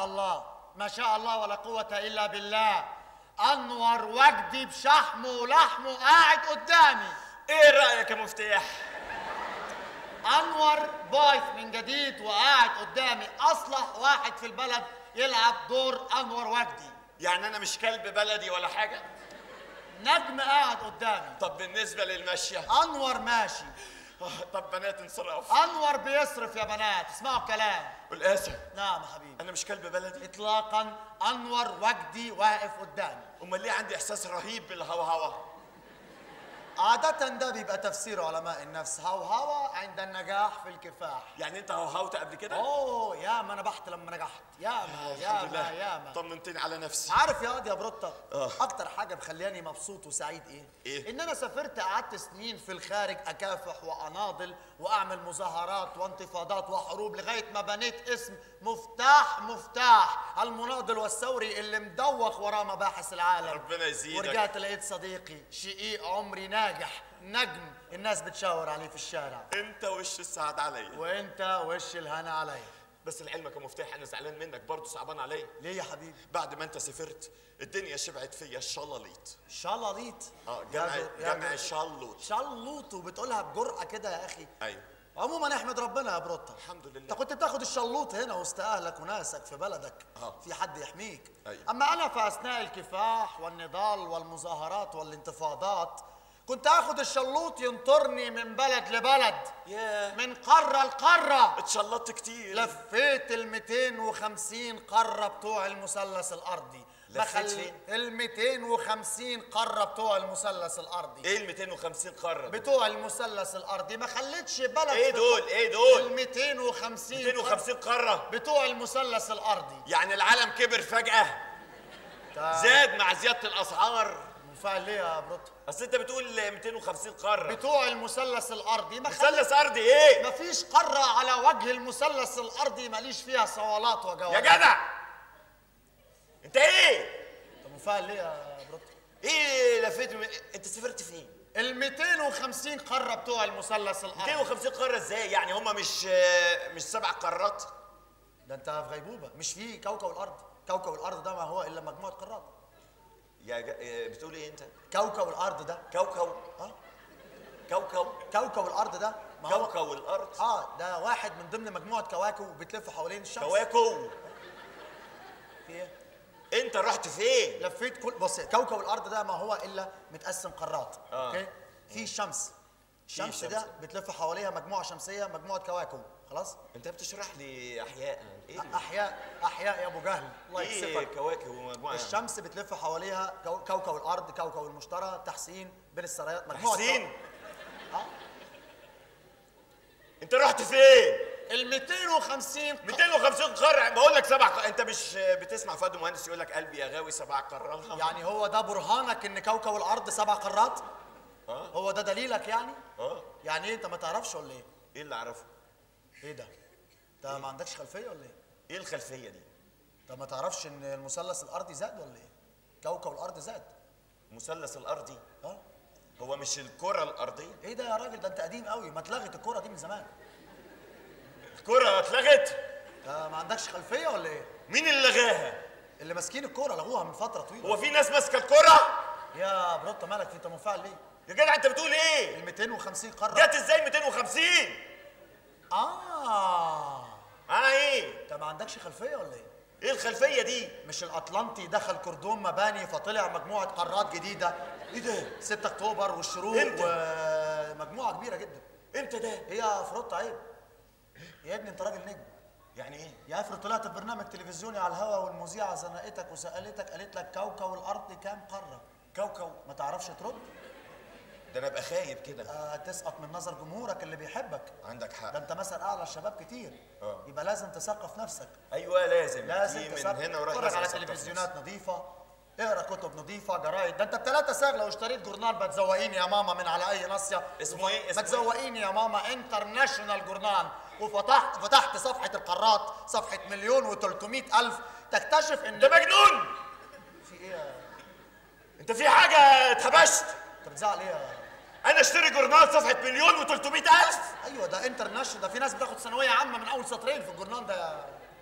الله ما شاء الله ولا قوة إلا بالله أنور وجدي بشحمه ولحمه قاعد قدامي ايه رايك يا مفتاح أنور بايث من جديد وقاعد قدامي أصلح واحد في البلد يلعب دور أنور وجدي يعني انا مش كلب بلدي ولا حاجه نجم قاعد قدامي طب بالنسبه للمشيه أنور ماشي آه، طب بنات انصراف أنور بيصرف يا بنات اسمعوا الكلام والاسف نعم يا حبيبي انا مش كلب بلدي إطلاقا أنور وجدي واقف قدامي امال ليه عندي احساس رهيب بالهوهوه عادة ده بيبقى تفسير علماء النفس هوهوة عند النجاح في الكفاح يعني انت هوهوت قبل كده اوه يا ما نبحت لما نجحت يا ما يا الحمد ما لله يا ما طمنتني على نفسي عارف يا قاضي يا بروتا آه. اكتر حاجه مخلياني مبسوط وسعيد ايه إيه؟ ان انا سافرت قعدت سنين في الخارج اكافح واناضل واعمل مظاهرات وانتفاضات وحروب لغايه ما بنيت اسم مفتاح مفتاح المناضل والثوري اللي مدوخ وراه مباحث العالم ربنا يزيدك. ورجعت لقيت صديقي شقيق عمري ناجح نجم الناس بتشاور عليه في الشارع انت وش السعد عليا وانت وش الهنا عليا بس لعلمك يا مفتاح انا زعلان منك برضه صعبان عليا ليه يا حبيبي بعد ما انت سافرت الدنيا شبعت فيا الشلاليط شلاليط اه جمع يا جو- يا جمع جو- شلوط شلوط وبتقولها بجرأة كده يا أخي ايوه عموما احمد ربنا يا بروتا الحمد لله. انت كنت بتاخد الشلوط هنا وسط اهلك وناسك في بلدك اه. في حد يحميك أيوة. اما انا في اثناء الكفاح والنضال والمظاهرات والانتفاضات كنت اخد الشلوط ينطرني من بلد لبلد ياه من قارة لقارة اتشلطت كتير لفيت ال 250 قارة بتوع المثلث الأرضي لفيت فين؟ ال 250 قارة بتوع المثلث الأرضي ايه ال 250 قاره دول؟ بتوع المثلث الارضي ما خلتش بلد ايه في دول ايه دول ال 250 250 قاره قارة بتوع المثلث الارضي يعني العالم كبر فجاه زاد مع زياده الاسعار منفعل ليه يا بروتو اصل انت بتقول 250 قاره بتوع المثلث الارضي ما خلت مثلث ارضي ايه ما فيش قاره على وجه المثلث الارضي ماليش فيها صوالات يا وجوالات جدع انت ايه انت منفعل ليه يا بروتو ايه لفيت من... انت سافرت فين ال 250 قاره بتوع المثلث الارضي 250 قاره ازاي يعني هم مش مش سبع قارات ده انت في غيبوبه مش في كوكب الارض كوكب الارض ده ما هو الا مجموعه قارات يا ج... إيه بتقول ايه انت كوكب الارض ده كوكب اه كوكب كوكب الارض ده ما هو كوكب الارض اه ده واحد من ضمن مجموعه كواكب بتلف حوالين الشمس كواكب في ايه انت رحت فين لفيت كل بص كوكب الارض ده ما هو الا متقسم قارات آه. اوكي في الشمس الشمس شمس. ده بتلف حواليها مجموعه شمسيه مجموعه كواكب خلاص انت بتشرح لي احياء ايه ال- احياء احياء يا ابو جهل الله ايه يكسفك كواكب ومجموعه الشمس بتلف حواليها كو- كوكب الارض كوكب المشتري تحسين بين السرايات مجموعه حسين اه انت رحت فين ال 250 ق- 250 قاره بقول لك سبع ق- انت مش بتسمع فؤاد مهندس يقول لك قلبي يا غاوي سبع قارات يعني هو ده برهانك ان كوكب الارض سبع قارات اه هو ده دليلك يعني اه يعني ايه انت ما تعرفش ولا ايه ايه اللي اعرفه ايه ده انت ما عندكش خلفيه ولا ايه ايه الخلفيه دي انت ما تعرفش ان المثلث الارضي زاد ولا ايه كوكب الارض زاد مثلث الارضي اه هو مش الكره الارضيه ايه ده يا راجل ده انت قديم قوي ما اتلغت الكوره دي من زمان الكره اتلغت انت ما عندكش خلفيه ولا ايه مين اللي لغاها اللي ماسكين الكوره لغوها من فتره طويله هو في ناس ماسكه الكره يا بروتا مالك انت منفعل ليه يا جدع انت بتقول ايه ال 250 قاره جت ازاي 250 اه اه ايه انت ما عندكش خلفيه ولا ايه ايه الخلفيه دي مش الاطلنطي دخل كردون مباني فطلع مجموعه قارات جديده ايه ده 6 اكتوبر والشروق امتى؟ ومجموعه كبيره جدا امتى ده ايه يا فروت عيب يا ابني انت راجل نجم يعني ايه يا افرض طلعت في برنامج تلفزيوني على الهوا والمذيعه زنقتك وسالتك قالت لك كوكب الارض كام قاره كوكب ما تعرفش ترد ده انا ابقى خايب كده آه تسقط من نظر جمهورك اللي بيحبك عندك حق ده انت مثلا اعلى الشباب كتير آه. يبقى لازم تثقف نفسك ايوه لازم لازم دي من تثقف هنا ورايح اتفرج لازم على أثقف تلفزيونات نظيفه اقرا كتب نظيفه جرايد ده انت بثلاثة ساغ لو اشتريت جورنال بتزوقيني يا ماما من على اي ناصيه اسمه إيه؟ ما اسمه إيه؟ تزوقيني يا ماما انترناشونال جورنال وفتحت فتحت صفحه القارات صفحه مليون و300 الف تكتشف ان انت مجنون في ايه يا- انت في حاجه اتهبشت انت بتزعل ايه يا- انا اشتري جورنال صفحه مليون و300 الف ايوه ده انترناشونال ده في ناس بتاخد ثانويه عامه من اول سطرين في الجورنال ده يا-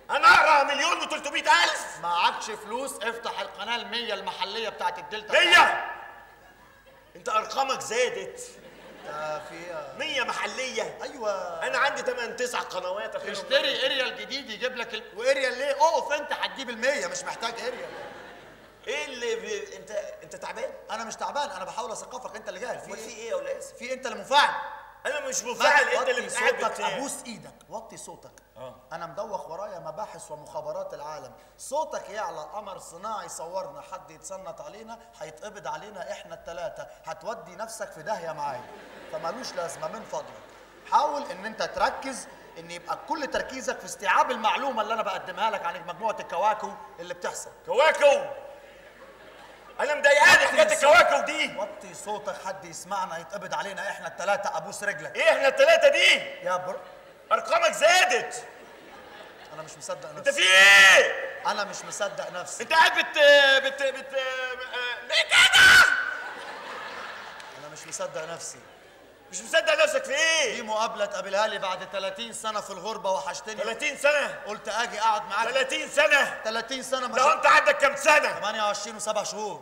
انا اقرا مليون و300 الف معكش فلوس افتح القناه المية المحليه بتاعت الدلتا مية انت ارقامك زادت ده في 100 محليه ايوه انا عندي 8 9 قنوات أخيراً. اشتري اريال جديد يجيب لك ال... واريال ليه اقف انت هتجيب المية مش محتاج اريال ايه اللي بي... انت انت تعبان انا مش تعبان انا بحاول اثقفك انت اللي جاهل في امال في ايه ايه يا ولا اسف في انت اللي منفعل انا مش منفعل انت اللي وطي بتقعد صوتك بت... ابوس ايدك وطي صوتك آه. انا مدوخ ورايا مباحث ومخابرات العالم صوتك يعلى قمر صناعي صورنا حد يتسنط علينا هيتقبض علينا احنا الثلاثه هتودي نفسك في داهيه معايا فمالوش لازمه من فضلك حاول ان انت تركز ان يبقى كل تركيزك في استيعاب المعلومه اللي انا بقدمها لك عن مجموعه الكواكب اللي بتحصل كواكو انا مضايقاني حكايه الكواكب دي وطي صوتك حد يسمعنا يتقبض علينا احنا الثلاثه ابوس رجلك ايه احنا الثلاثه دي يا بر... ارقامك زادت انا مش مصدق انت نفسي في ايه انا مش مصدق نفسي انت قاعد بت بت بت آه، ليه كده انا مش مصدق نفسي مش مصدق نفسك في دي ايه مقابله تقابلها لي بعد 30 سنه في الغربه وحشتني 30 سنه قلت اجي اقعد معاك 30 سنه 30 سنه ما لو شفت انت عندك كام سنه 28 و7 شهور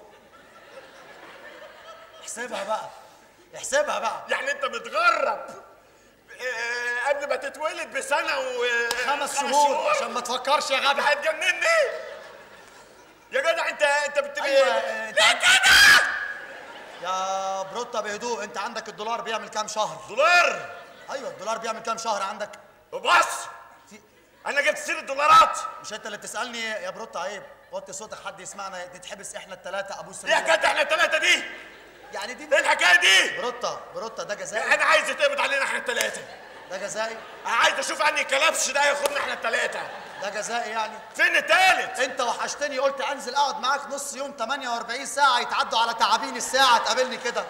احسبها بقى احسبها بقى يعني انت متغرب آه، قبل ما تتولد بسنه و خمس شهور عشان ما تفكرش يا انت غبي هتجنني يا جدع انت انت بت ايوه آه، انت ليه عن- كده يا بروتا بهدوء انت عندك الدولار بيعمل كام شهر دولار ايوه الدولار بيعمل كام شهر عندك وبص في انا جبت سيره دولارات مش انت اللي بتسالني يا بروتا عيب وطي صوتك حد يسمعنا نتحبس احنا الثلاثه ابوس ايه رجلك. حكايه احنا الثلاثه دي يعني دي ايه الحكايه دي بروتا بروتا ده جزائي انا عايز يتقبض علينا احنا الثلاثه ده جزائي انا عايز اشوف عني كلبش ده ياخدنا احنا الثلاثه ده جزائي يعني فين الثالث انت وحشتني قلت انزل اقعد معاك نص يوم 48 ساعه يتعدوا على تعابين الساعه تقابلني كده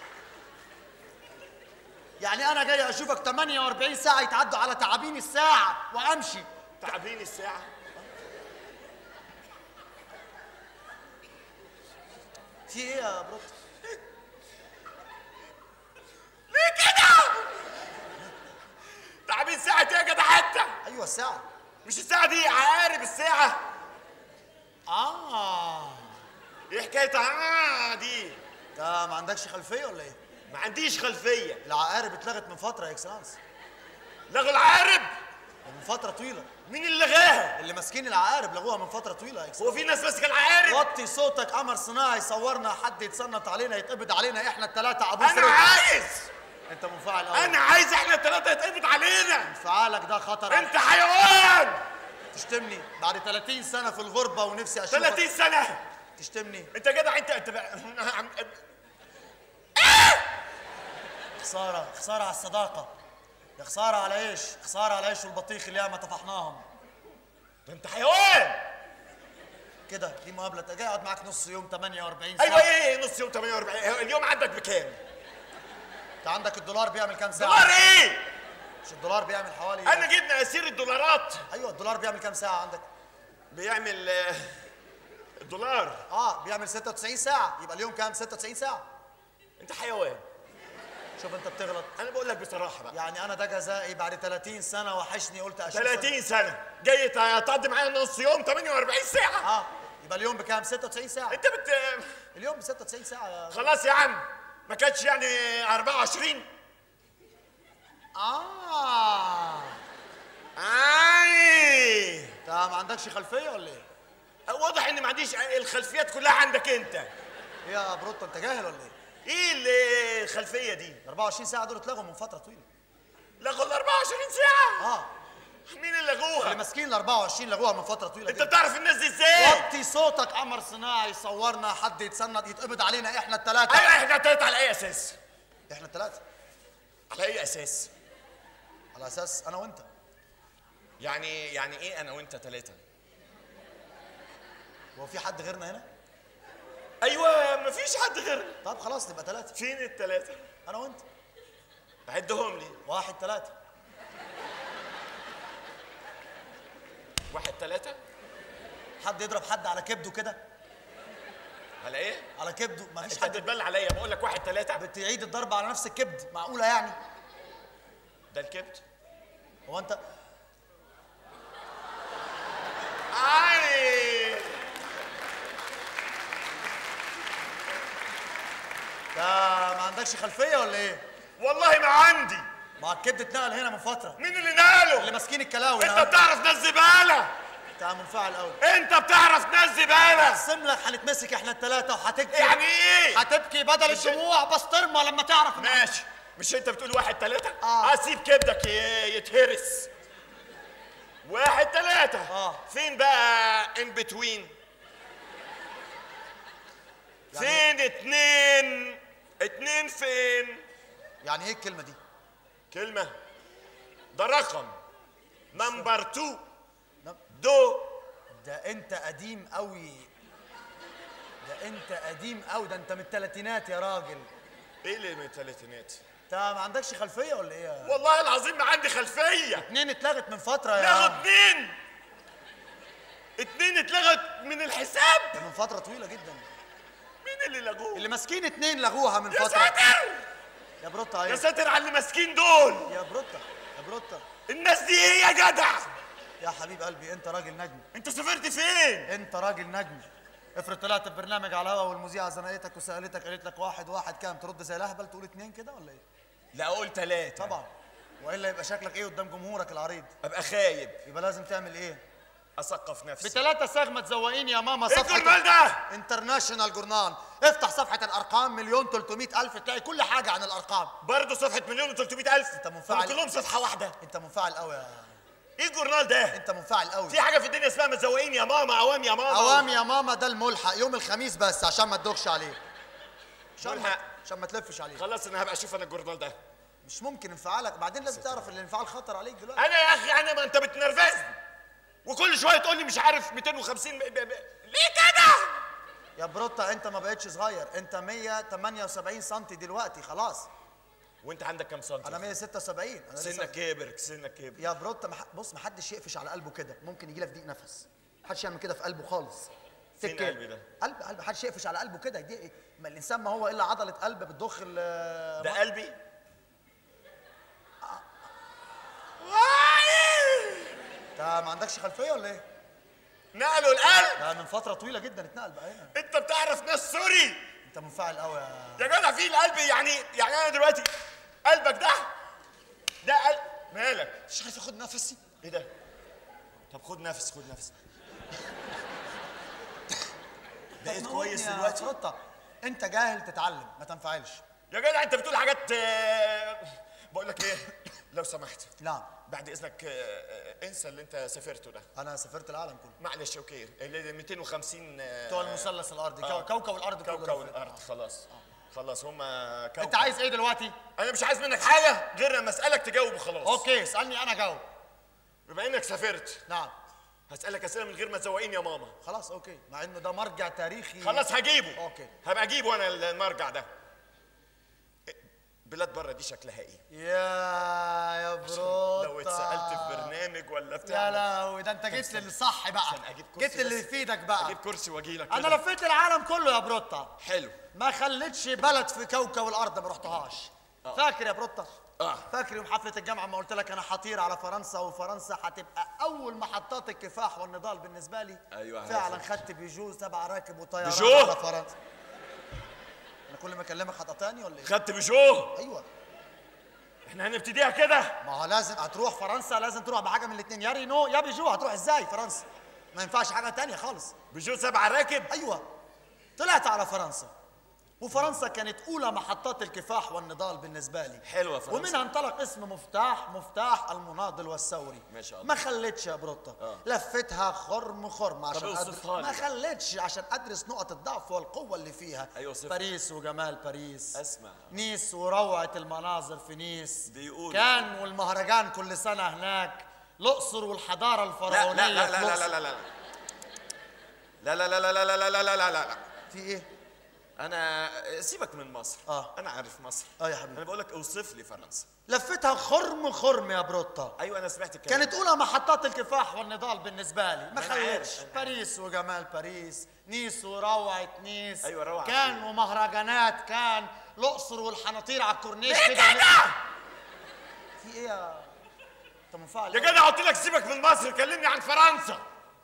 يعني انا جاي اشوفك 48 ساعه يتعدوا على تعابين الساعه وامشي تعبين الساعه في ايه يا بروت ليه كده تعبين ساعه ايه يا جدع انت ايوه الساعه مش الساعه دي عقارب الساعه اه ايه حكايه اه دي انت ما عندكش خلفيه ولا ايه ما عنديش خلفيه العقارب اتلغت من فتره يا اكسلانس لغوا العقارب من فتره طويله مين اللي لغاها اللي ماسكين العقارب لغوها من فتره طويله يا اكسلانس هو في ناس ماسكه العقارب وطي صوتك قمر صناعي صورنا حد يتسنط علينا يتقبض علينا احنا الثلاثه ابوس انا رجل. عايز انت منفعل قوي انا عايز احنا الثلاثه يتقبض علينا انفعالك ده خطر انت حيوان تشتمني بعد 30 سنه في الغربه ونفسي اشوفك 30 سنه تشتمني انت جدع انت انت بقى خساره خساره على الصداقه يا خساره على ايش خساره على ايش والبطيخ اللي ياما طفحناهم انت حيوان كده دي مقابله جاي اقعد معاك نص يوم 48 ساعه ايوه ايه نص يوم 48 اليوم عندك بكام؟ انت عندك الدولار بيعمل كام ساعه دولار ايه؟ مش الدولار بيعمل حوالي انا جبنا اسير الدولارات ايوه الدولار بيعمل كام ساعه عندك بيعمل آه، الدولار اه بيعمل 96 ساعه يبقى اليوم كام 96 ساعه انت حيوان شوف انت بتغلط انا بقول لك بصراحه بقى يعني انا ده جزائي بعد 30 سنه وحشني قلت اشوفك 30 سنه جاي تقضي معايا نص يوم 48 ساعه اه يبقى اليوم بكام 96 ساعه انت بت اليوم ب 96 ساعه يا خلاص يا عم ما كانتش يعني 24 اه اي انت ما عندكش خلفيه ولا ايه؟ واضح ان ما عنديش الخلفيات كلها عندك انت ايه يا بروتو انت جاهل ولا ايه؟ ايه اللي الخلفيه دي ال 24 ساعه دول اتلغوا من فتره طويله لغوا ال 24 ساعه اه مين اللي اللي لغوها ماسكين ال 24 لغوها من فتره طويله انت جدا بتعرف الناس دي ازاي وطي صوتك قمر صناعي صورنا حد يتسند يتقبض علينا احنا الثلاثه ايوه احنا تلاتة على اي اساس احنا الثلاثه على اي اساس على اساس انا وانت يعني يعني ايه انا وانت ثلاثه هو في حد غيرنا هنا؟ ايوه مفيش حد غيرنا طب خلاص نبقى ثلاثه فين الثلاثه انا وانت عدهم لي واحد ثلاثه واحد ثلاثه حد يضرب حد على كبده كده على ايه على كبده ما فيش انت حد بتبل عليا بقول لك واحد ثلاثه بتعيد الضرب على نفس الكبد معقوله يعني ده الكبت هو انت علي ده ما عندكش خلفيه ولا ايه والله ما عندي ما الكبد اتنقل هنا من فتره مين اللي نقله اللي ماسكين الكلاوي انت ده. بتعرف ناس زباله انت منفعل قوي انت بتعرف ناس زباله اقسم لك هنتمسك احنا الثلاثه وهتبكي يعني ايه هتبكي بدل الدموع بسطرمه لما تعرف إن- ماشي مش انت بتقول واحد تلاتة آه. اسيب كبدك ي- يتهرس واحد تلاتة آه. فين بقى ان بتوين فين اتنين اتنين فين يعني ايه الكلمه دي كلمة ده رقم نمبر تو نعم. دو ده انت قديم قوي ده انت قديم قوي ده انت من الثلاثينات يا راجل ايه اللي من التلاتينات انت ما عندكش خلفيه ولا ايه يا- والله العظيم ما عندي خلفية اتنين اتلغت من فتره يا لغوا اتنين اتنين اتلغت من الحساب ده من فتره طويله جدا مين اللي لغوه اللي ماسكين اتنين لغوها من يا فتره ساتر يا بروتا يا ايه ساتر على اللي ماسكين دول يا بروتا يا بروتا الناس دي ايه يا جدع يا حبيب قلبي انت راجل نجم انت سافرت فين انت راجل نجم افرض طلعت في برنامج على الهوا والمذيعه زنقتك وسالتك قالت لك واحد واحد كام ترد زي الاهبل تقول اتنين كده ولا ايه؟ لا اقول تلاتة طبعا والا يبقى شكلك ايه قدام جمهورك العريض ابقى خايب يبقى لازم تعمل ايه؟ اثقف نفسي بثلاثة سغمة تزوقيني يا ماما ايه صفحة الجرنال ده انترناشونال جورنال افتح صفحة الأرقام مليون 300 ألف تلاقي كل حاجة عن الأرقام برضه صفحة مليون و300 ألف انت منفعل. كلهم صفحة واحدة أنت منفعل قوي يا ايه الجورنال ده أنت منفعل قوي في حاجة في الدنيا اسمها متزوقين يا ماما عوام يا ماما عوام يا ماما ده الملحق يوم الخميس بس عشان ما تدوخش عليه عشان ما ملحق. عشان ما تلفش عليه خلاص انا هبقى اشوف انا الجورنال ده مش ممكن انفعالك بعدين لازم تعرف ان الانفعال خطر عليك دلوقتي انا يا اخي انا ما انت بتنرفزني وكل شويه تقول لي مش عارف 250 ب... ب... ب... ليه كده يا بروتا انت ما بقتش صغير انت 178 سم دلوقتي خلاص وانت عندك كام سنتي انا 176 انا لسه- سنك كبر سنك كبر يا بروتا مح... بص ما حدش يقفش على قلبه كده ممكن يجي لك ضيق نفس محدش يعمل كده في قلبه خالص فين سكة. قلبي ده؟ قلب قلب محدش يقفش على قلبه كده دي ما الانسان ما هو الا عضله قلب بتضخ ال ده قلبي انت ما عندكش خلفيه ولا ايه؟ نقلوا القلب ده من فتره طويله جدا اتنقل بقى هنا انت بتعرف ناس سوري انت منفعل قوي يا يا جدع في القلب يعني يعني انا دلوقتي قلبك ده ده قلب مالك مش عارف اخد نفسي ايه ده طب خد نفس خد نفس بقيت كويس يا دلوقتي بروتا انت جاهل تتعلم ما تنفعلش يا جدع انت بتقول حاجات آه، بقول لك ايه لو سمحت نعم بعد اذنك آه، آه، انسى اللي انت سافرته ده انا سافرت العالم كله معلش اوكي اللي 250 آه، بتوع المثلث الارضي آه. كو- كوكب الارض كله كوكب لفيت. الارض خلاص خلاص هما كوكب انت عايز ايه دلوقتي؟ انا مش عايز منك حاجه غير لما اسالك تجاوب وخلاص اوكي اسالني انا جاوب بما انك سافرت نعم هسالك اسئله من غير ما تزوقيني يا ماما خلاص اوكي مع انه ده مرجع تاريخي خلاص هجيبه اوكي هبقى اجيبه انا المرجع ده بلاد بره دي شكلها ايه يا يا بروتا لو اتسالت في برنامج ولا بتاع يا لهوي ده انت جيت للصح بقى عشان أجيب كرسي جيت اللي بس. يفيدك بقى اجيب كرسي واجي لك انا لفيت العالم كله يا بروتا حلو ما خليتش بلد في كوكب الارض ما رحتهاش فاكر يا بروتا آه. فاكر يوم حفله الجامعه ما قلت لك انا هطير على فرنسا وفرنسا هتبقى اول محطات الكفاح والنضال بالنسبه لي أيوة، فعلا عارف. خدت بيجو سبع راكب وطيران بيجو؟ على فرنسا انا كل ما اكلمك هتقطعني ولا ايه خدت بجوه ايوه احنا هنبتديها كده ما هو لازم هتروح فرنسا لازم تروح بحاجه من الاثنين يا رينو يا بيجو هتروح ازاي فرنسا ما ينفعش حاجه تانية خالص بجو سبعة راكب ايوه طلعت على فرنسا وفرنسا كانت اولى محطات الكفاح والنضال بالنسبه لي حلوة فرنسا. ومنها انطلق اسم مفتاح مفتاح المناضل والثوري ما شاء الله. ما خليتش يا بروتا آه. لفتها خرم خرم عشان اوصفها لي ما بقى. خليتش عشان ادرس نقط الضعف والقوه اللي فيها أيوة، اوصفها. باريس وجمال باريس اسمع نيس وروعه المناظر في نيس بيقولوا. كان والمهرجان كل سنه هناك الاقصر والحضاره لا الفرعونيه لا لا في لا لا الأقصر. لا لا لا لا لا لا لا لا لا لا لا لا لا في ايه انا سيبك من مصر آه. انا عارف مصر اه يا حبيبي انا بقول لك اوصف لي فرنسا لفتها خرم خرم يا بروتا ايوه انا سمعت الكلام كانت اولى محطات الكفاح والنضال بالنسبه لي ما أنا عارف، خليتش أنا عارف. باريس وجمال باريس نيس وروعه نيس أيوة، روعة كان إيه؟ ومهرجانات كان الاقصر والحناطير على الكورنيش إيه كده كده؟ في ايه يا انت منفعل يا جدع قلت لك سيبك من مصر كلمني عن فرنسا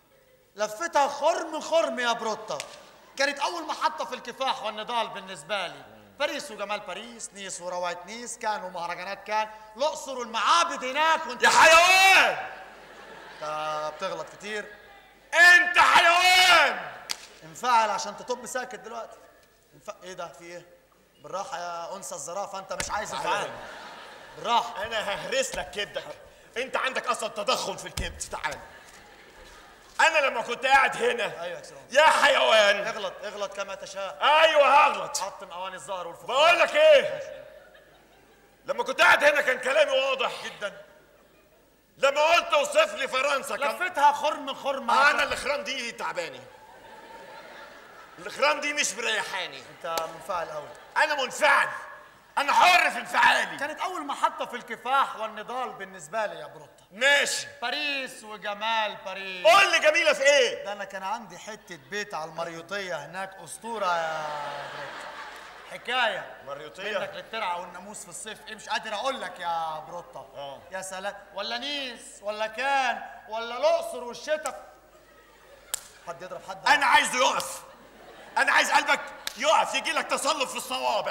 لفتها خرم خرم يا بروتا كانت اول محطه في الكفاح والنضال بالنسبه لي باريس وجمال باريس نيس وروعه نيس كان ومهرجانات كان الاقصر والمعابد هناك وانت يا حيوان انت بتغلط كتير انت حيوان انفعل عشان تطب ساكت دلوقتي انف... ايه ده في ايه بالراحه يا انثى الزرافه انت مش عايز انفعال بالراحه انا ههرس لك كبدك انت عندك اصلا تضخم في الكبد تعال انا لما كنت قاعد هنا ايوه يا سلام يا حيوان اغلط اغلط كما تشاء ايوه هغلط حطم اواني الزهر والفخار بقول لك ايه لما كنت قاعد هنا كان كلامي واضح جدا لما قلت اوصف لي فرنسا كان لفتها خرم خرم انا الاخرام دي تعباني الاخرام دي مش مريحاني انت منفعل قوي انا منفعل انا حر في انفعالي كانت اول محطه في الكفاح والنضال بالنسبه لي يا بروتا ماشي باريس وجمال باريس قول لي جميله في ايه ده انا كان عندي حته بيت على المريوطيه هناك اسطوره يا بروتا حكايه مريوطية؟ منك للترعه والناموس في الصيف ايه مش قادر اقول لك يا بروتا آه. يا سلام ولا نيس ولا كان ولا الاقصر والشتاء حد يضرب حد انا عايزه يقف انا عايز قلبك يقف يجي لك تصلب في الصوابع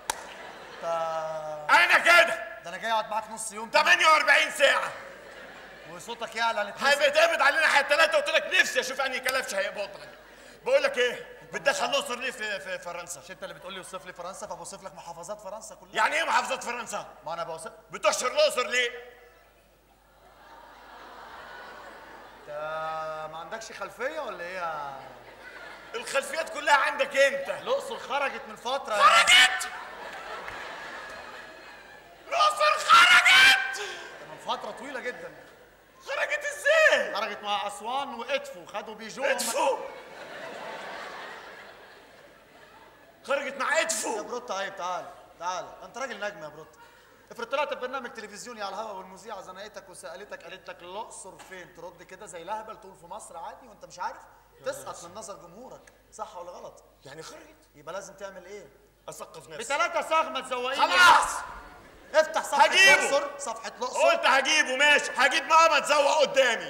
ده انا كده ده انا جاي اقعد معاك نص يوم 48 ساعه وصوتك يعلى نتنسى. هيتقبض علينا حاجه ثلاثه قلت لك نفسي اشوف انهي كلبش هيقبض عليا بقول لك ايه بتدخل الاقصر ليه في, في فرنسا مش انت اللي بتقول لي اوصف لي فرنسا فبوصف لك محافظات فرنسا كلها يعني ايه محافظات فرنسا ما انا بوصف بتحشر الاقصر ليه انت ما عندكش خلفيه ولا ايه يا الخلفيات كلها عندك انت الاقصر خرجت من فتره خرجت الاقصر خرجت من فتره طويله جدا خرجت ازاي خرجت مع اسوان وادفو خدوا بيجو ادفو خرجت مع يا ادفو بروتا عيب تعال تعال انت راجل نجم يا بروتا افرض طلعت ببرنامج تلفزيوني على الهواء والمذيعه زنقتك وسالتك قالت لك الاقصر فين ترد كده زي لهبل تقول في مصر عادي وانت مش عارف تسقط من نظر جمهورك صح ولا غلط يعني خرجت يبقى لازم تعمل ايه اثقف نفسي بثلاثة سغمة تزوقيني خلاص افتح صفحة هجيبه. الأقصر صفحة الأقصر قلت هجيبه ماشي هجيب ماما تزوق قدامي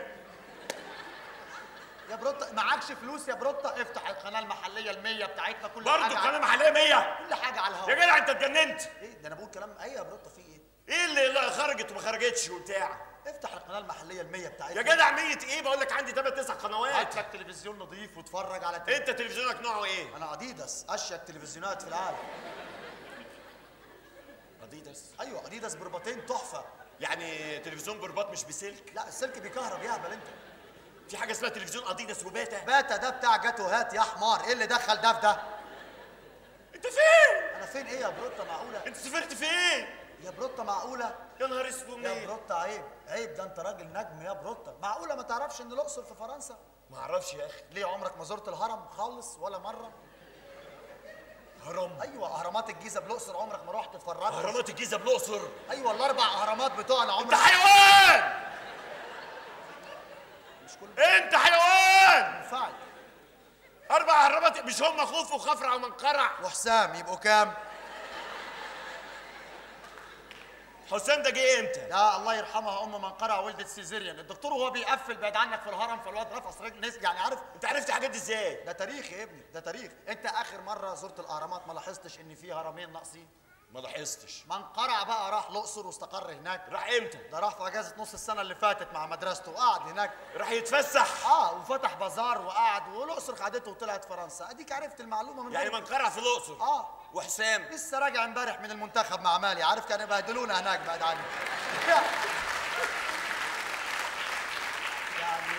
يا بروتا معكش فلوس يا بروتا افتح القناة المحلية المية بتاعتنا كل برضه حاجة القناه على- محليه 100 كل حاجة على يا الهواء جدع انت اتجننت ايه ده انا بقول كلام ايه يا بروتا في ايه ايه اللي لا خرجت وما خرجتش وبتاع افتح القناة المحلية المية بتاعتنا يا جدع مية ايه بقول لك عندي ثمان تسع هات قنوات لك تلفزيون نظيف واتفرج على تلفزيون انت تلفزيونك نوعه ايه انا اديداس اشيك تلفزيونات في العالم اديداس ايوه اديداس برباطين تحفة يعني تلفزيون برباط مش بسلك لا السلك بيكهرب يهبل انت في حاجه اسمها تلفزيون اديداس وباتا باتا ده بتاع جاتوهات يا حمار ايه اللي دخل ده في ده انت فين انا فين ايه يا بروتا معقولة انت سافرت فين يا بروتا معقولة يا نهار اسود يا منين بروتا عيب عيب ده انت راجل نجم يا بروتا معقوله ما تعرفش ان الاقصر في فرنسا ما اعرفش يا اخي ليه عمرك ما زرت الهرم خالص ولا مره هرم ايوه اهرامات الجيزه بالاقصر عمرك ما رحت اتفرجت اهرامات الجيزه بالاقصر ايوه الاربع اهرامات بتوعنا انت عمرك حيوان مش كل انت حيوان ينفعك اربع اهرامات مش هم خوف وخفرع ومنقرع وحسام يبقوا كام حسام ده جه امتى يا الله يرحمها ام منقرع ولدت سيزيريان الدكتور وهو بيقفل بعيد عنك في الهرم فالواد رفس رجل نس يعني عارف انت عرفت الحاجات دي ازاي ده تاريخ يا ابني ده تاريخ انت اخر مره زرت الاهرامات ما لاحظتش ان في هرمين ناقصين ما لاحظتش منقرع بقى راح الاقصر واستقر هناك راح امتى ده راح في اجازه نص السنه اللي فاتت مع مدرسته وقعد هناك راح يتفسح اه وفتح بازار وقعد والاقصر خدته وطلعت فرنسا اديك عرفت المعلومه من يعني غير- منقرع في الاقصر اه وحسام لسه راجع امبارح من المنتخب مع مالي عارف كانوا يبهدلونا هناك بعد عني يعني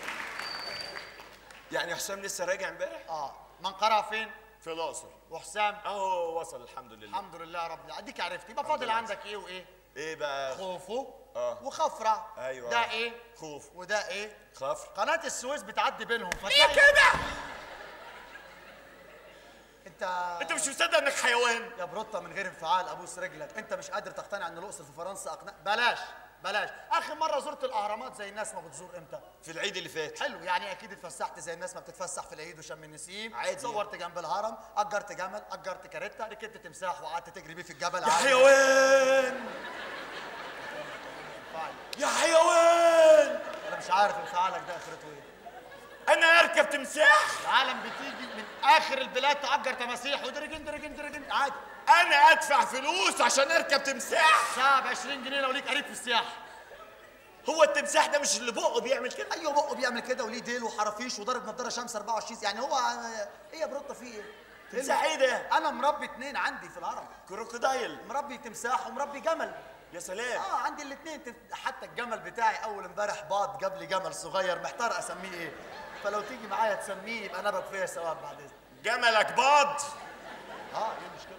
يعني حسام لسه راجع امبارح اه منقرع فين في الاقصر وحسام اهو وصل الحمد لله الحمد لله رب العالمين اديك عرفت يبقى فاضل لله. عندك ايه وايه ايه بقى خوفو آه. وخفرع ايوه ده ايه خوف وده ايه خفر قناه السويس بتعدي بينهم ليه فتلاقي كده انت انت مش مصدق انك حيوان يا بروتا من غير انفعال ابوس رجلك انت مش قادر تقتنع ان الاقصر في فرنسا اقنع بلاش بلاش اخر مره زرت الاهرامات زي الناس ما بتزور امتى في العيد اللي فات حلو يعني اكيد اتفسحت زي الناس ما بتتفسح في العيد وشم النسيم عادي. صورت جنب الهرم اجرت جمل اجرت كاريتا ركبت تمساح وقعدت تجري بيه في الجبل يا عادي. حيوان انفعل. يا حيوان انا مش عارف انفعالك ده اخرته ايه انا اركب تمساح العالم بتيجي من اخر البلاد تأجر تماسيح ودرجن درجن درجن عادي انا ادفع فلوس عشان اركب تمساح ساعة ب 20 جنيه لو ليك قريب في السياحة هو التمساح ده مش اللي بقه بيعمل كده ايوه بقه بيعمل كده وليه ديل وحرافيش وضارب نضاره شمس 24 يعني هو ايه يا بروتا في ايه؟ تمساح ايه ده انا مربي اتنين عندي في الهرم كروكودايل مربي تمساح ومربي جمل يا سلام اه عندي الاثنين حتى الجمل بتاعي اول امبارح باض جاب لي جمل صغير محتار اسميه ايه فلو تيجي معايا تسميه يبقى نبك فيا ثواب بعد اذنك جملك باض اه ايه المشكله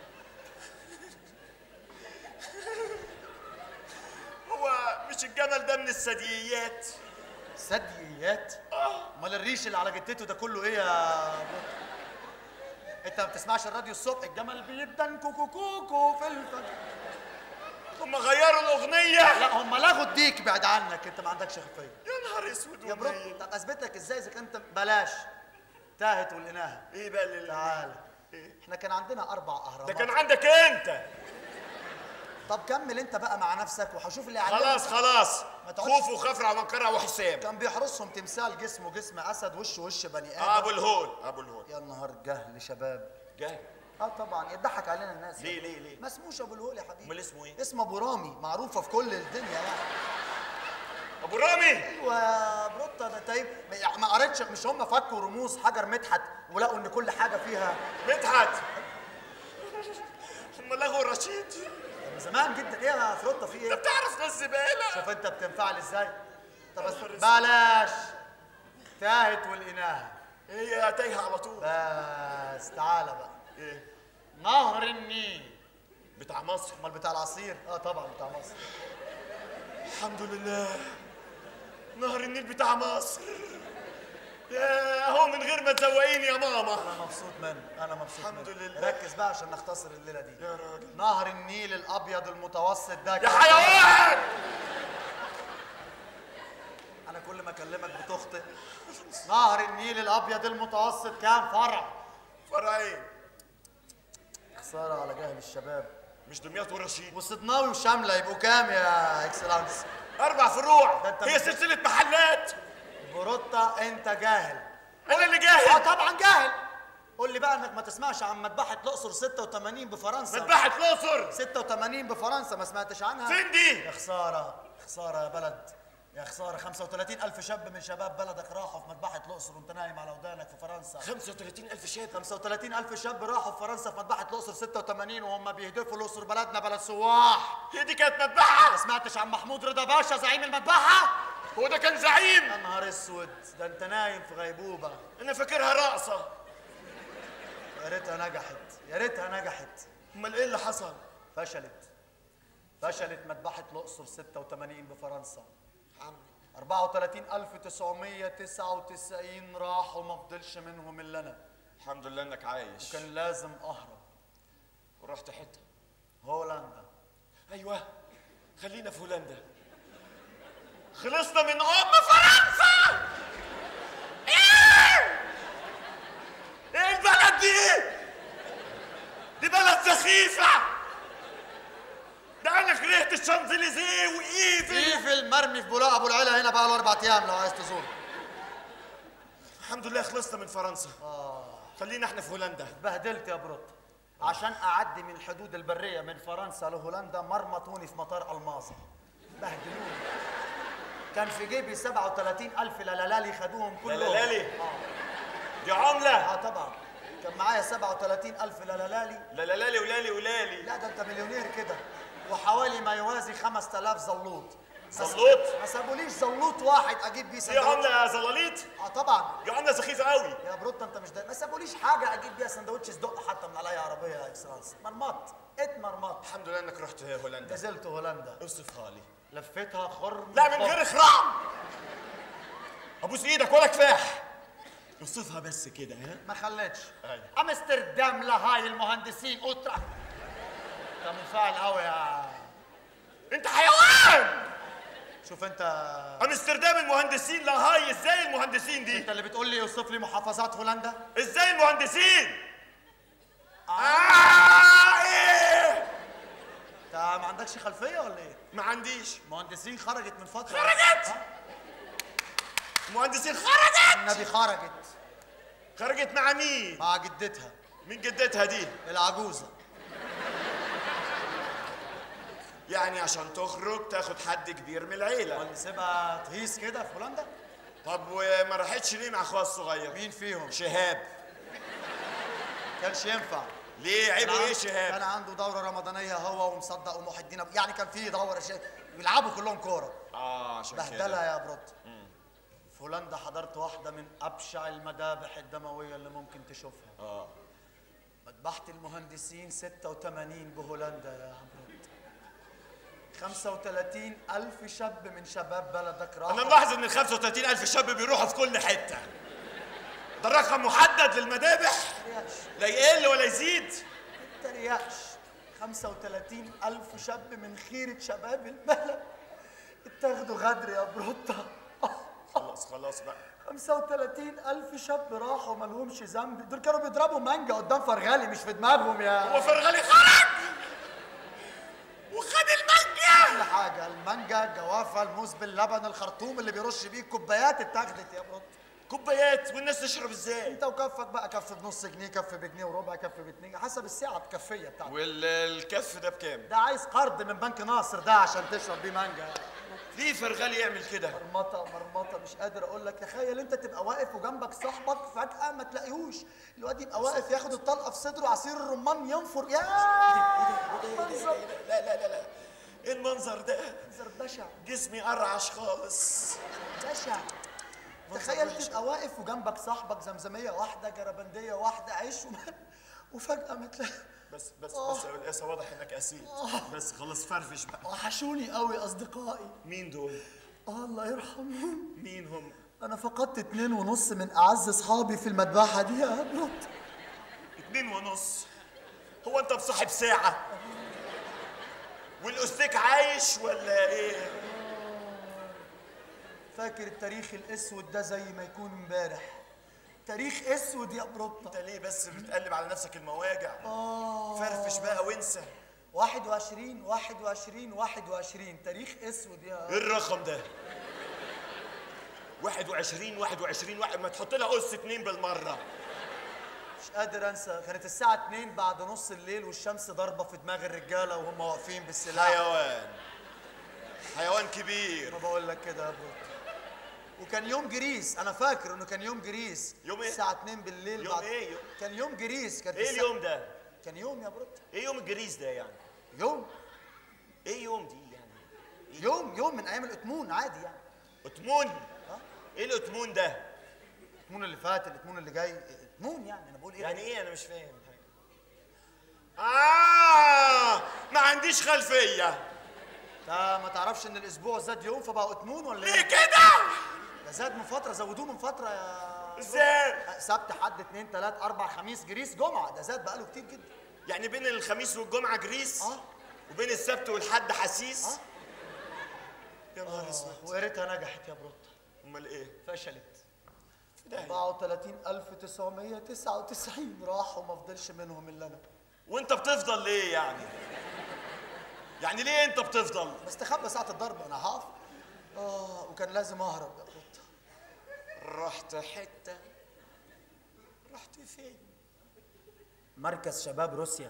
هو مش الجمل ده من الثدييات ثدييات امال الريش اللي على جتته ده كله ايه يا بروتا؟ انت ما بتسمعش الراديو الصبح الجمل بيدن كوكو كوكو في الفجر هم غيروا الاغنيه لا هم لغوا الديك بعد عنك انت ما عندكش خلفيه يا نهار اسود يا ومنيل. برو طب اثبت لك ازاي اذا كنت بلاش تاهت ولقيناها ايه بقى اللي تعال إيه؟ احنا كان عندنا اربع اهرامات ده كان عندك انت طب كمل انت بقى مع نفسك وهشوف اللي عليك خلاص خلاص ما تقعدش- خوف وخفرع ومنكرع وحسام كان بيحرسهم تمثال جسمه جسم اسد وشه وش بني ادم آه ابو الهول ابو الهول يا نهار جهل شباب جاي اه طبعا يضحك علينا الناس ليه ليه ليه ما اسموش ابو الهول يا حبيبي امال اسمه ايه اسمه ابو رامي معروفه في كل الدنيا يعني ابو رامي ايوه يا بروتا ده طيب ما- ما قريتش مش هم فكوا رموز حجر مدحت ولقوا ان كل حاجه فيها مدحت هم لغوا رشيد من زمان جدا ايه يا فروتا في انت ايه بتعرف ناس زباله شوف انت بتنفعل ازاي طب بس نهار اسود. بلاش تاهت ولقيناها هي تايهه على طول بس تعالى بقى ايه نهر النيل بتاع مصر امال بتاع العصير اه طبعا بتاع مصر الحمد لله نهر النيل بتاع مصر يا هو من غير ما تزوقيني يا ماما انا مبسوط منه انا مبسوط الحمد منه. لله. ركز بقى عشان نختصر الليله دي يا راجل نهر النيل الابيض المتوسط ده يا كان- حيوان انا كل ما اكلمك بتخطئ نهر النيل الابيض المتوسط كان فرع فرعين خساره على جهل الشباب مش دمياط ورشيد وصدناوي وشامله يبقوا كام يا اكسلانس اربع فروع ده انت هي مش- سلسله محلات بروتا انت جاهل انا اللي اه جاهل طبعا جاهل قول لي بقى انك ما تسمعش عن مذبحه الاقصر 86 بفرنسا مذبحه الاقصر 86 بفرنسا ما سمعتش عنها فين دي يا خساره خساره يا بلد يا خساره 35 الف شاب من شباب بلدك راحوا في مذبحه الاقصر وانت نايم على ودانك في فرنسا 35 الف شاب 35 الف شاب راحوا في فرنسا في مذبحه الاقصر 86 وهم بيهدفوا الاقصر بلدنا بلد سواح هي دي كانت مذبحه ما سمعتش عن محمود رضا باشا زعيم المذبحه هو ده كان زعيم يا نهار اسود ده انت نايم في غيبوبه انا فاكرها رقصه يا ريتها نجحت يا ريتها نجحت امال ايه اللي حصل فشلت فشلت مذبحة الأقصر 86 بفرنسا عم 34999 راحوا ما فضلش منهم إلا أنا الحمد لله انك عايش كان لازم أهرب ورحت حته هولندا ايوه خلينا في هولندا خلصنا من ام فرنسا ايه ايه البلد دي دي بلد سخيفه ده انا كرهت الشانزليزيه وايفل في المرمي في بولاق أبو العلا هنا بقى له أربع أيام لو عايز تزور الحمد لله خلصنا من فرنسا خلينا احنا في هولندا بهدلت يا بروت عشان أعدي من الحدود البرية من فرنسا لهولندا مرمطوني في مطار ألماظة بهدلوني كان في جيبي 37 ألف لالالي خدوهم كلهم لالالي؟ آه. دي عمله اه طبعا كان معايا 37 ألف لالالي لا لا لالي ولالي ولالي لا ده انت مليونير كده وحوالي ما يوازي 5000 زلوط زلوط؟ ما سابوليش زلوط واحد اجيب بيه دي سندوتش عمله زلاليط اه طبعا دي عمله سخيفه قوي يا بروتا انت مش ده ما سابوليش حاجه اجيب بيها سندوتش صدق حتى من عليا عربيه يا اكسلانس مرمط اتمرمط الحمد لله انك رحت هولندا نزلت هولندا اوصفها لي لفيتها خر لا من غير اخرام ابوس ايدك ولا كفاح اوصفها بس كده ها ما خليتش أيوة. امستردام لهاي المهندسين اوترا انت منفعل قوي يا انت حيوان شوف انت امستردام المهندسين لا هاي ازاي المهندسين دي انت اللي بتقول لي اوصف لي محافظات هولندا ازاي المهندسين آه ايه انت ما عندكش خلفيه ولا ايه ما عنديش مهندسين خرجت من فتره خرجت؟ ها؟ المهندسين خرجت النبي خرجت خرجت مع مين مع جدتها مين جدتها دي العجوزه يعني عشان تخرج تاخد حد كبير من العيله ولا نسيبها تهيس كده في هولندا طب وما راحتش ليه مع اخوها الصغير مين فيهم شهاب كانش ينفع ليه عيبه كان ايه عن- شهاب كان عنده دوره رمضانيه هو ومصدق ومحي الدين أبو- يعني كان في دوره شيء بيلعبوا كلهم كوره اه عشان بهدله كده يا بروت في هولندا حضرت واحده من ابشع المذابح الدمويه اللي ممكن تشوفها اه مذبحة المهندسين 86 بهولندا يا بروت 35 ألف شاب من شباب بلدك راحوا انا ملاحظ ان ال 35 الف شاب بيروحوا في كل حته ده رقم محدد للمذابح تريقش لا يقل ولا يزيد تريقش 35 ألف شاب من خيرة شباب البلد اتاخدوا غدر يا بروتا خلاص خلاص بقى 35 ألف شاب راحوا مالهمش ذنب دول كانوا بيضربوا مانجا قدام فرغالي مش في دماغهم يا هو فرغلي خرج وخد المانجا كل حاجة المانجا الجوافة الموز باللبن الخرطوم اللي بيرش بيه الكوبايات اتاخدت يا بروتا كوبايات والناس تشرب ازاي انت وكفك بقى كف بنص جنيه كف بجنيه وربع كف باتنين حسب السعه بكفيه بتاعتك والكف ده بكام ده عايز قرض من بنك ناصر ده عشان تشرب بيه مانجا ليه فرغلي يعمل كده مرمطه مرمطه مش قادر اقول لك تخيل انت تبقى واقف وجنبك صاحبك فجاه ما تلاقيهوش الواد يبقى واقف ياخد الطلقه في صدره عصير الرمان ينفر يا منظر لا لا لا لا ايه المنظر ده منظر بشع جسمي قرعش خالص بشع تخيل تبقى واقف وجنبك صاحبك زمزميه واحده جربنديه واحده عيش ومال وفجاه ما تلاقي بس بس آه. بس يا القاسة واضح انك اسيد بس خلاص فرفش بقى وحشوني قوي اصدقائي مين دول آه الله يرحمهم مين هم انا فقدت اتنين ونص من اعز اصحابي في المذبحه دي يا بروت اتنين ونص هو انت بصاحب ساعة والاستيك عايش ولا ايه فاكر التاريخ الاسود ده زي ما يكون امبارح تاريخ اسود يا انت بروتا ليه بس بتقلب على نفسك المواجع اه فرفش بقى وانسى 21 21 21 تاريخ اسود ايه يا الرقم ده 21 21 واحد ما تحط لها قص اتنين بالمرة مش قادر انسى كانت الساعه 2 بعد نص الليل والشمس ضاربه في دماغ الرجاله وهم واقفين بالسلاح حيوان حيوان كبير ما بقول لك كده يا بروتا وكان يوم جريس انا فاكر انه كان يوم جريس يوم إيه؟ الساعه 2 بالليل يوم إيه؟ يوم- كان يوم جريس كان ايه اليوم ده كان يوم يا بروتا ايه يوم الجريس ده يعني يوم ايه يوم دي يعني يوم يوم من ايام الاتمون عادي يعني اتمون ايه الاتمون ده الاتمون اللي فات الاتمون اللي جاي اتمون يعني انا بقول ايه يعني ايه انا مش فاهم حاجه اه ما عنديش خلفيه انت ما تعرفش ان الاسبوع زاد يوم فبقى اتمون ولا ليه ايه كده ده زاد من فتره زودوه من فتره يا ازاي سبت حد اتنين تلات اربع خميس جريس جمعه ده زاد بقاله كتير جدا يعني بين الخميس والجمعه جريس اه وبين السبت والحد حسيس آه. يا نهار اسود ويا ريتها نجحت يا بروتا امال ايه فشلت في داهية. 34999 راحوا ما فضلش منهم الا انا وانت بتفضل ليه يعني يعني ليه انت بتفضل بستخبى ساعه الضرب انا هقف اه وكان لازم اهرب يا بروتا رحت حته رحت فين مركز شباب روسيا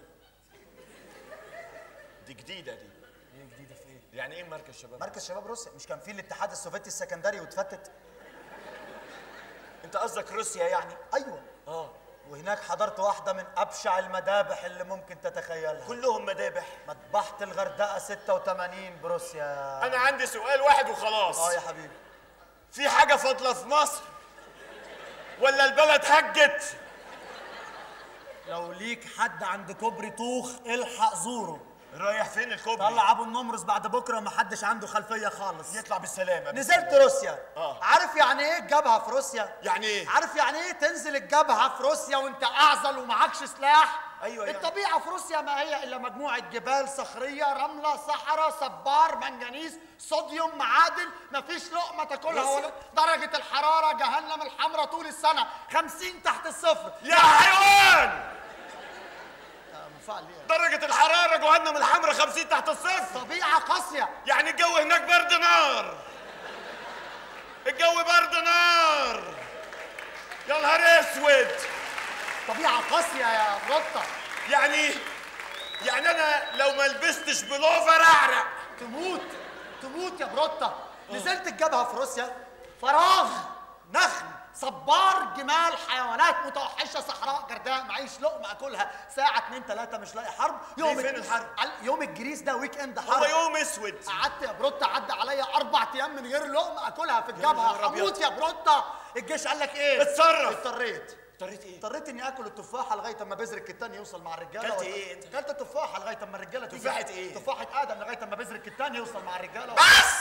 دي جديده دي ايه جديده في ايه يعني ايه مركز شباب مركز شباب روسيا مش كان في الاتحاد السوفيتي السكندري واتفتت انت قصدك روسيا يعني ايوه اه وهناك حضرت واحده من ابشع المذابح اللي ممكن تتخيلها كلهم مذابح مذبحه الغردقه 86 بروسيا انا عندي سؤال واحد وخلاص اه يا حبيبي في حاجه فاضله في مصر ولا البلد هجت لو ليك حد عند كوبري طوخ الحق زوره رايح فين الكوبري طلع ابو النمرس بعد بكره ما حدش عنده خلفيه خالص يطلع بالسلامه نزلت روسيا آه. عارف يعني ايه الجبهه في روسيا يعني ايه عارف يعني ايه تنزل الجبهه في روسيا وانت اعزل ومعكش سلاح أيوة يعني. الطبيعه في روسيا ما هي الا مجموعه جبال صخريه رمله صحراء صبار منجنيز صوديوم معادن مفيش لقمه تاكلها روسيا؟ ولا درجه الحراره جهنم الحمراء طول السنه 50 تحت الصفر يا حيوان آه، منفعل ليه درجة الحرارة جهنم الحمراء 50 تحت الصفر طبيعه قاسيه يعني الجو هناك برد نار الجو برد نار يا نهار اسود طبيعه قاسيه يا بروتا يعني يعني انا لو ما لبستش بلوفر اعرق تموت تموت يا بروتا نزلت الجبهه في روسيا فراغ نخل صبار جمال حيوانات متوحشه صحراء جرداء معيش لقمه اكلها ساعه اتنين تلاته مش لاقي حرب يوم فين الحرب؟ على- يوم الجريس ده ويك اند هو حرب يوم اسود قعدت يا بروتا عدى عليا اربع ايام من غير لقمه اكلها في نهار الجبهه أبيض. هموت يا بروتا الجيش قال لك ايه اتصرف. اضطريت اضطريت ايه؟ اضطريت اني اكل التفاحه لغايه اما بذر الكتان يوصل مع الرجاله كلت وت- إيه أنت؟ كلت التفاحه لغايه اما الرجاله تيجي تفاحة إيه؟ تفاحه ادم لغايه اما بذر الكتان يوصل مع الرجاله بس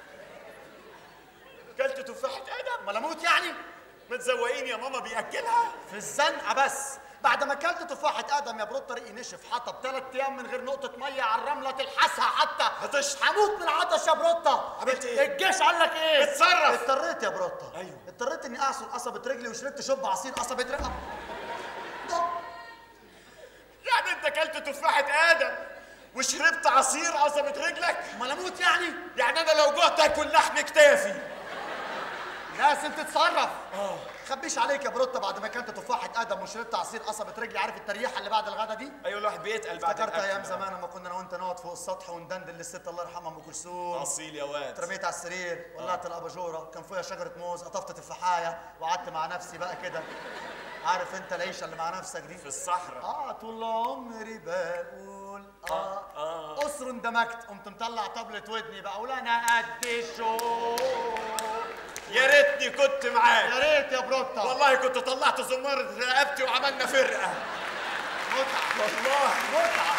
كلت تفاحة ادم امال اموت يعني متزوقين يا ماما بياكلها في الزنقه بس بعد ما اكلت تفاحه ادم يا برود طريقي نشف حطب ثلاث ايام من غير نقطه ميه على الرمله تلحسها حتى هتشرب. هموت من العطش يا بروتا عملت إيه؟ الجيش قال لك ايه اتصرف. اضطريت يا بروتا أيوه. اضطريت اني اعصر قصبه رجلي وشربت شوب عصير قصبه رقبه يعني انت كلت تفاحة ادم وشربت عصير قصبة رجلك امال اموت يعني يعني انا لو جوعت اكل لحم كتافي لازم تتصرف خبيش عليك يا بروتا بعد ما اكلت تفاحه ادم وشربت عصير قصبه رجلي عارف التريحه اللي بعد الغدا دي ايوه الواحد بيتقل بعد افتكرت الأكل. ايام زمان لما كنا انا وانت نقعد فوق السطح وندندن للست الله يرحمها ام كلثوم اصيل يا واد اترميت على السرير ولعت الاباجوره كان فيها شجره موز قطفت تفاحايه وقعدت مع نفسي بقى كده عارف انت العيشه اللي مع نفسك دي في الصحراء اه طول عمري بقول اه آه. اسر اندمجت قمت مطلع طبلة ودني بقول انا قد الشوق يا ريتني كنت معاك يا ريت يا بروتا والله كنت طلعت زمارة رقبتي وعملنا فرقة متعه والله متعه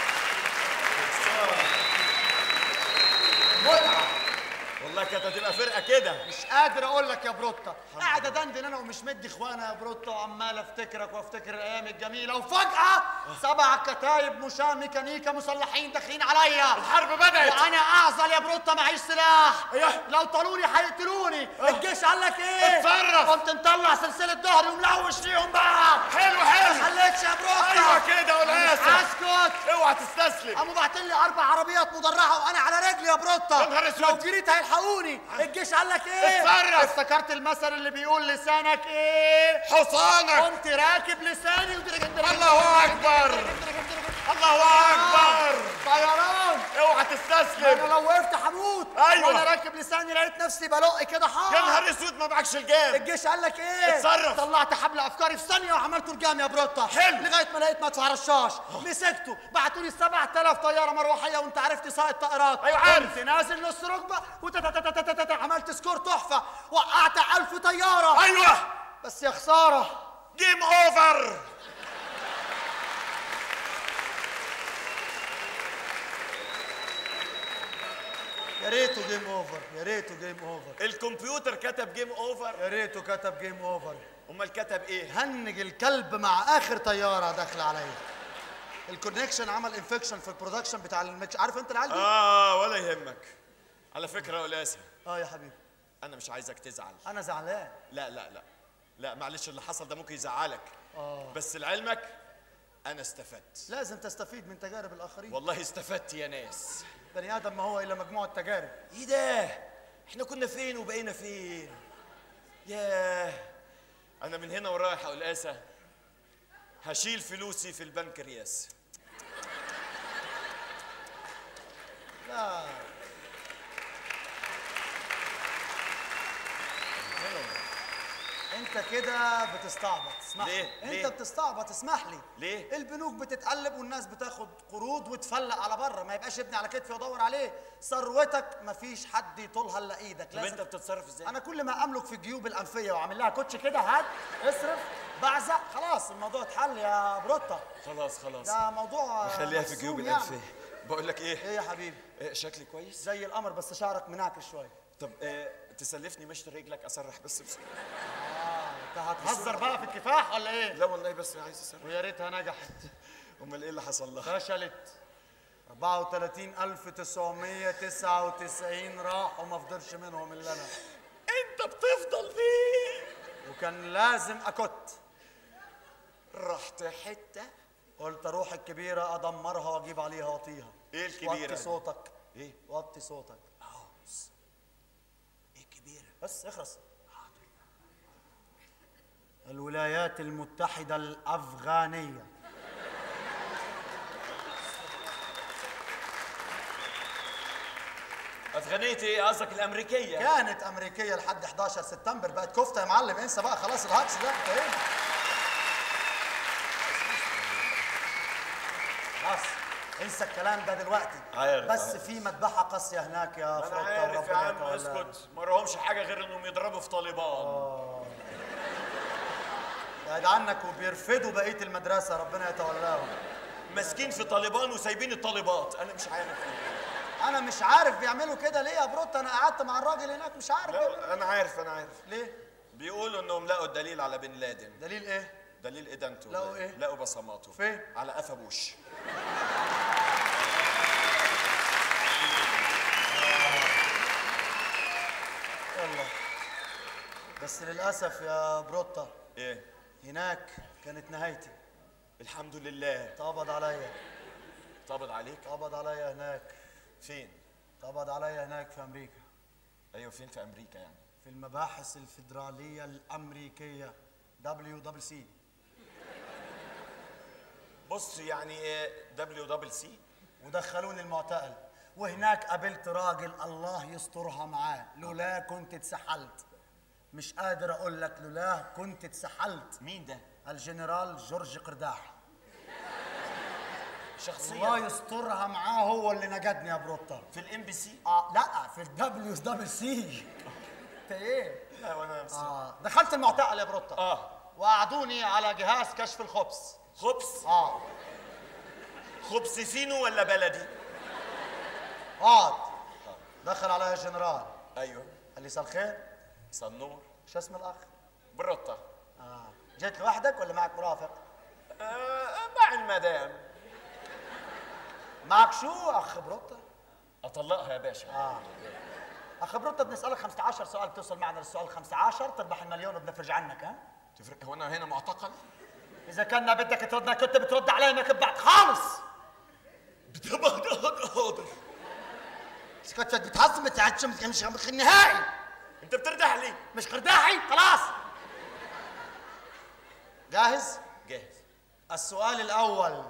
متعه والله كانت هتبقى فرقة كده مش قادر اقول لك يا بروتا قاعد ادندن انا ومش مدي اخوانا يا بروتا وعمال افتكرك وافتكر الايام الجميله وفجاه سبع كتايب مشاة ميكانيكا مسلحين داخلين عليا الحرب بدأت وانا اعزل يا بروتا معيش سلاح أيوه. لو طالوني هيقتلوني الجيش قال لك ايه اتصرف. قمت مطلع سلسله ظهري وملوش ليهم بقى حلو ما حلو خليتش يا بروتا ايوه كده مش والاسف هسكت اوعى تستسلم قاموا باعتين لي اربع عربيات مدرعه وانا على رجلي يا بروتا يا نهار اسود. لو جريت هيلحقوني الجيش قال لك ايه اتصرف. افتكرت المثل اللي بيقول لسانك ايه حصانك قمت راكب لساني ودرجن درجن الله اكبر الله اكبر طيران اوعى انا تستسلم لو وقفت هموت أيوة. وانا راكب لساني لقيت نفسي بلق كده حار يا نهار اسود ما معكش الجام الجيش قال لك ايه اتصرف. طلعت حبل افكاري في ثانيه وعملت رجام يا بروتا حلو. لغايه ما لقيت مدفع رشاش مسكته بعتوا لي 7000 طياره مروحيه وانت عرفت سائق طائرات أيوة عارف. قمت نازل نص ركبه وتتتتتتت عملت سكور تحفه وقعت 1000 طياره ايوه بس يا خساره جيم اوفر يا ريته جيم اوفر يا ريته جيم اوفر الكمبيوتر كتب جيم اوفر يا ريته كتب جيم اوفر امال كتب ايه هنج الكلب مع اخر طياره داخله عليا الكونكشن عمل انفكشن في البرودكشن بتاع المكش عارف انت العيال دي؟ اه ولا يهمك على فكره يا قلاسه اه يا حبيبي انا مش عايزك تزعل انا زعلان لا لا لا لا معلش اللي حصل ده ممكن يزعلك بس لعلمك انا استفدت لازم تستفيد من تجارب الاخرين والله استفدت يا ناس بني ادم ما هو الا مجموعه تجارب ايه ده احنا كنا فين وبقينا فين ياه انا من هنا ورايح يا قلاسه هشيل فلوسي في البنكرياس لا انت كده بتستعبط اسمح ليه؟ لي ليه؟ انت بتستعبط اسمح لي ليه؟ البنوك بتتقلب والناس بتاخد قروض وتفلق على بره ما يبقاش ابني على كتفي وادور عليه ثروتك مفيش حد يطولها الا ايدك طب انت بتتصرف ازاي انا كل ما املك في جيوب الانفيه واعمل لها كوتش كده هات اصرف بعزق خلاص الموضوع اتحل يا بروتا خلاص خلاص ده موضوع خليها في محسوم جيوب يعني. الانفيه بقول لك ايه ايه يا حبيبي إيه شكلي كويس زي القمر بس شعرك منعكش شويه طب إيه تسلفني مشط رجلك اسرح بس بسرعه انت هتهزر بقى في الكفاح ولا ايه لا والله بس عايز اسرح ويا ريتها نجحت امال ايه اللي حصل لها فشلت 34999 راحوا ما فضلش منهم الا انا انت بتفضل فيه وكان لازم اكت رحت حته قلت اروح الكبيره ادمرها واجيب عليها واطيها ايه الكبيرة وطي دي؟ صوتك ايه وطي صوتك ايه الكبيره بس اخرس الولايات المتحدة الأفغانية افغانيتي ايه قصدك الامريكيه كانت أمريكية لحد 11 سبتمبر بقت كفتة يا معلم انسى بقى خلاص الهجص ده انت ايه خلاص انسى الكلام ده دلوقتي عارف، بس عارف. في مذبحة قاسية هناك يا انا فروتة عارف يا وربنا عم يتولاها. اسكت ما لهمش حاجه غير انهم يضربوا في طالبان بعد عنك وبيرفدوا بقية المدرسة ربنا يتولاهم ماسكين في طالبان وسايبين الطالبات انا مش عارف انا مش عارف بيعملوا كده ليه يا بروت انا قعدت مع الراجل هناك مش عارف بيعملوا- لا انا عارف انا عارف ليه بيقولوا انهم لقوا الدليل على بن لادن دليل ايه دليل ادانته لقوا إيه؟ لقوا بصماته فين؟ على قفا بوش يلا بس للاسف يا بروتا ايه هناك كانت نهايتي الحمد لله اتقبض عليا طبط عليك اتقبض عليا هناك فين اتقبض عليا هناك في امريكا ايوه فين في امريكا يعني في المباحث الفيدراليه الامريكيه دبليو دبل سي بص يعني دبليو دبل سي ودخلوني المعتقل وهناك قابلت راجل الله يسترها معاه لولا كنت اتسحلت مش قادر اقول لك لولا كنت اتسحلت مين ده الجنرال جورج قرداح شخصيا الله يسترها معاه هو اللي نجدني يا بروتا في الام بي سي اه لا في الدبليو دبل سي انت ايه لا وانا بس اه دخلت المعتقل يا بروتا اه وقعدوني على جهاز كشف الخبز خبز اه خبز فينو ولا بلدي اقعد دخل عليا الجنرال ايوه قال لي مساء الخير صنور شو اسم الاخ بروتا اه جيت لوحدك ولا معك مرافق آه مع المدام معك شو اخ بروتا اطلقها يا باشا اه اخ بروتا بنسالك 15 سؤال بتوصل معنا للسؤال 15 تربح المليون وبنفرج عنك ها تفرق هو انا هنا معتقل اذا كنا بدك تردنا كنت بترد علي ما كنت بعد خالص حاضر بس كنت بتهزم مش مش مش النهائي انت بترتاح لي مش قرداحي خلاص جاهز جاهز السؤال الاول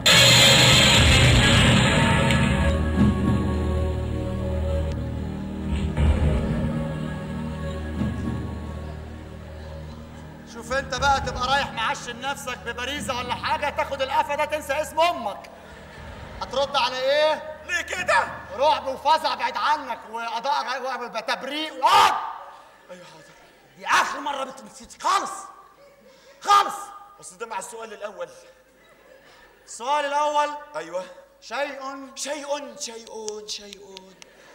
شوف انت بقى تبقى رايح معشن نفسك ببريزه ولا حاجه تاخد القفا ده تنسى اسم امك هترد على ايه ليه كده رعب وفزع بعد عنك وقضاء تبريء اقعد ايوه حاضر دي اخر مره بتنسيت خالص خالص بس ده مع السؤال الاول السؤال الاول ايوه شيء شيء شيء شيء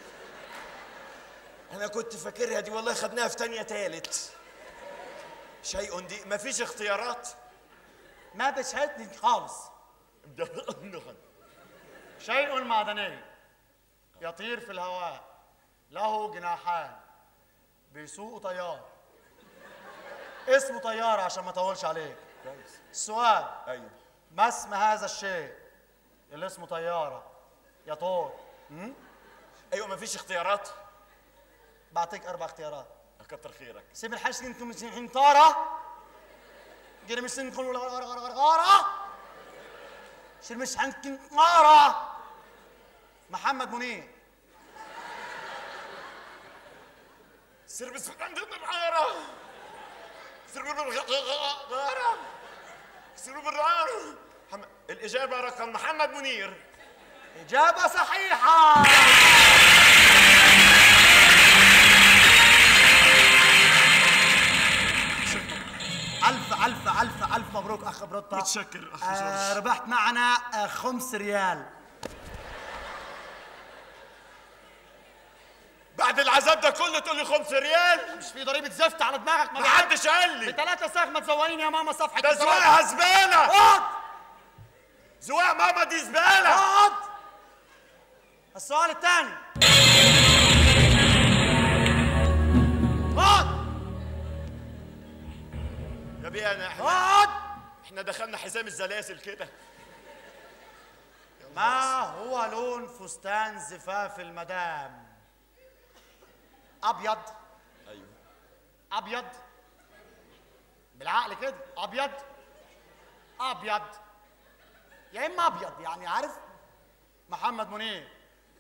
انا كنت فاكرها دي والله خدناها في تانية تالت شيء دي مفيش اختيارات ما بشهدني خالص شيء معدني يطير في الهواء له جناحان بيسوق طيار اسمه طيار عشان ما اطولش عليك كويس السؤال ايوه ما اسم هذا الشيء اللي اسمه طيارة يطور ايوه مفيش اختيارات بعطيك أربع اختيارات كتر خيرك سيب الحش انتم مش طارة جري مش نكون ولا غارة غارة غارة غارة شير مش عندكم غارة محمد منير سير بس عندنا الغارة سير بالغارة سير بالغارة حم- الإجابة رقم محمد منير إجابة صحيحة ألف ألف ألف ألف مبروك أخ بروتا متشكر أخ آه جورج. ربحت معنا آه خمس ريال بعد العذاب ده كله تقول لي خمس ريال مش في ضريبة زفت على دماغك ما ما حدش قال لي بثلاثة ساغ ما تزوقيني يا ماما صفحة ده الزواج. زواقها زبالة اقعد زواق ماما دي زبالة اقعد السؤال الثاني اقعد يا بيه انا احنا, اقعد احنا دخلنا حزام الزلازل كده ما هو لون فستان زفاف المدام ابيض ايوه ابيض بالعقل كده ابيض ابيض يا اما ابيض يعني عارف محمد منير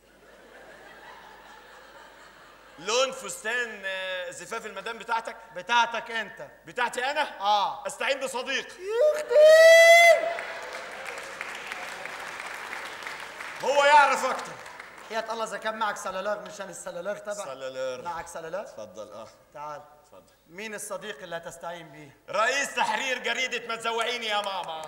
لون فستان آه، زفاف المدام بتاعتك بتاعتك انت بتاعتي انا اه استعين بصديق هو يعرف اكتر حياة الله اذا كان معك سلالات مشان السلالات تبع سلالار. معك سلالات اتفضل اه تعال اتفضل مين الصديق اللي هتستعين بيه رئيس تحرير جريدة ما تزوعيني يا ماما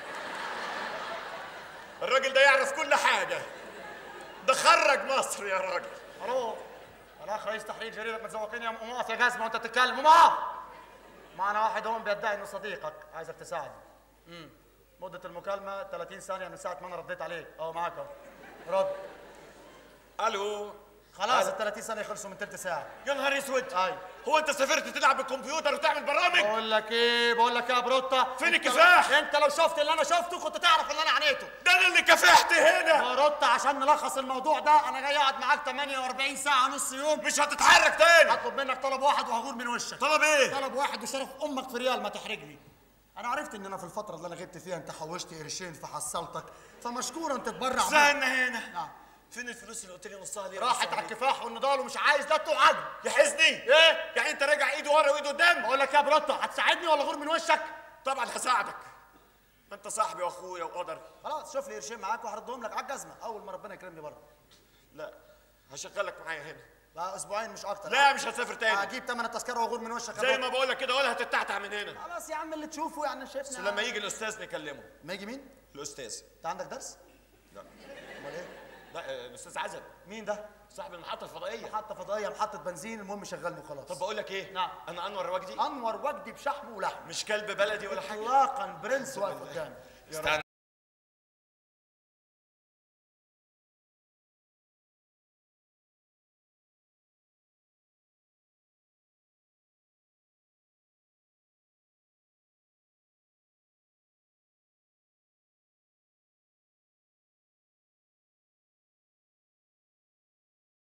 الراجل ده يعرف كل حاجة ده خرج مصر يا راجل الو الاخ رئيس تحرير جريده ما تزوقني يا م- اقف يا جزمه وانت تتكلم اقف معنا واحد هون بيدعي انه صديقك عايزك تساعده امم مده المكالمه 30 ثانيه من ساعه ما انا رديت عليك اه معك اهو رد الو خلاص ألو. ال 30 ثانيه خلصوا من ثلث ساعه يا نهار اسود أي. هو انت سافرت تلعب بالكمبيوتر وتعمل برامج بقول لك ايه بقول لك ايه يا بروتا فين أنت الكفاح؟ لو- انت لو شفت اللي انا شفته كنت تعرف اللي انا عانيته ده انا اللي كافحت هنا بروتا عشان نلخص الموضوع ده انا جاي اقعد معاك 48 ساعه نص يوم مش هتتحرك تاني هطلب منك طلب واحد وهغور من وشك طلب ايه طلب واحد وشرف امك في ريال ما تحرجني انا عرفت ان انا في الفتره اللي انا غبت فيها انت حوشت قرشين فحصلتك فمشكورا تتبرع بيه. استنى هنا نعم فين الفلوس اللي قلت لي نصها دي راحت نصها على دي؟ الكفاح والنضال ومش عايز لا توعد يحزني ايه يعني انت راجع ايده ورا وايده قدام بقول لك يا بروتا هتساعدني ولا غور من وشك طبعا هساعدك ما انت صاحبي واخويا وقدر خلاص شوف لي قرشين معاك وهردهم لك على الجزمه اول ما ربنا يكرمني برضه لا هشغلك معايا هنا بقى اسبوعين مش اكتر لا مش هسافر تاني هجيب ثمن التذكره واغور من وشك يا زي بروتا. ما بقول لك كده ولا هتتعتع من هنا خلاص يا عم اللي تشوفه يعني بس شايفني لما يجي الاستاذ نكلمه ما يجي مين الاستاذ انت عندك درس لا امال ايه لا آه، الاستاذ عزب مين ده صاحب المحطه الفضائيه محطه فضائيه محطه بنزين المهم شغلني وخلاص طب بقول لك ايه نعم. انا انور وجدي انور وجدي بشحم ولحم مش كلب بلدي ولا حاجه اطلاقا برنس واقف قدامي استنى